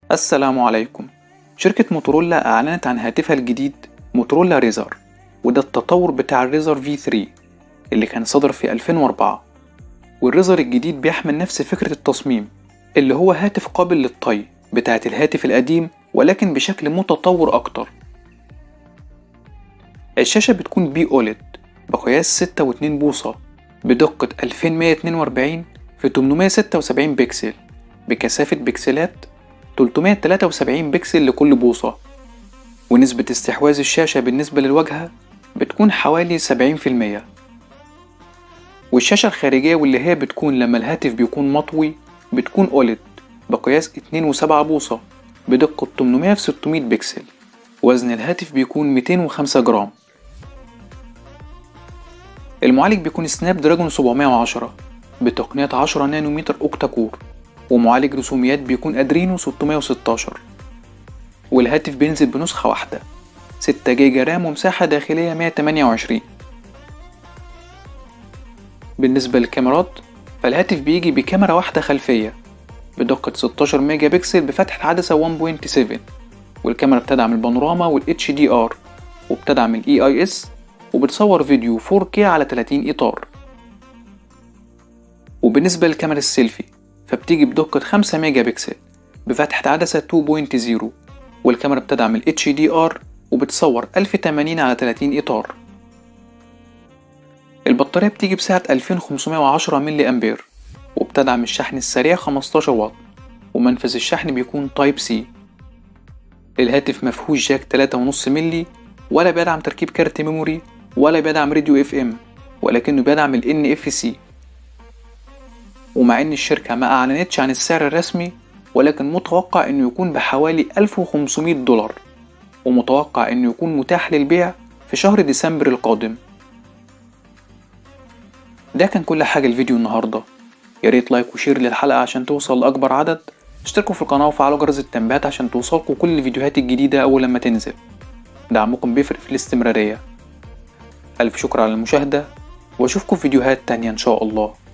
السلام عليكم شركة موتورولا أعلنت عن هاتفها الجديد موتورولا ريزر وده التطور بتاع الريزر V3 اللي كان صدر في 2004 والريزر الجديد بيحمل نفس فكرة التصميم اللي هو هاتف قابل للطي بتاعة الهاتف القديم ولكن بشكل متطور أكتر الشاشة بتكون بي أوليد بقياس 6.2 بوصة بدقة 2142 في 876 بكسل بكثافة بكسلات 373 بكسل لكل بوصة ونسبة استحواذ الشاشة بالنسبة للواجهة بتكون حوالي 70% والشاشة الخارجية واللي هي بتكون لما الهاتف بيكون مطوي بتكون أوليد بقياس 2.7 بوصة بدقة 800 في 600 بكسل وزن الهاتف بيكون 205 جرام المعالج بيكون سناب دراجون 710 بتقنية 10 نانومتر أوكتا كور ومعالج رسوميات بيكون أدرينو 616 والهاتف بينزل بنسخة واحدة 6 جيجا رام ومساحة داخلية 128 بالنسبة للكاميرات فالهاتف بيجي بكاميرا واحدة خلفية بدقة 16 ميجا بكسل بفتحة عدسة 1.7 والكاميرا بتدعم البانوراما وال HDR وبتدعم ال EIS وبتصور فيديو 4K على 30 إطار وبالنسبة للكاميرا السيلفي فبتيجي بدقة 5 ميجا بكسل بفتحة عدسة 2.0 والكاميرا بتدعم ال HDR وبتصور 1080 على 30 إطار البطارية بتيجي بسعة 2510 ملي أمبير وبتدعم الشحن السريع 15 واط ومنفذ الشحن بيكون تايب سي الهاتف مفهوش جاك 3.5 ملي ولا بيدعم تركيب كارت ميموري ولا بيدعم راديو اف ام ولكنه بيدعم ال NFC ومع ان الشركة ما اعلنتش عن السعر الرسمي ولكن متوقع انه يكون بحوالي 1500 دولار ومتوقع انه يكون متاح للبيع في شهر ديسمبر القادم ده كان كل حاجة الفيديو النهاردة ياريت لايك وشير للحلقة عشان توصل لأكبر عدد اشتركوا في القناة وفعلوا جرس التنبيهات عشان توصلكوا كل الفيديوهات الجديدة أول لما تنزل دعمكم بيفرق في الاستمرارية ألف شكر على المشاهدة وأشوفكم في فيديوهات تانية إن شاء الله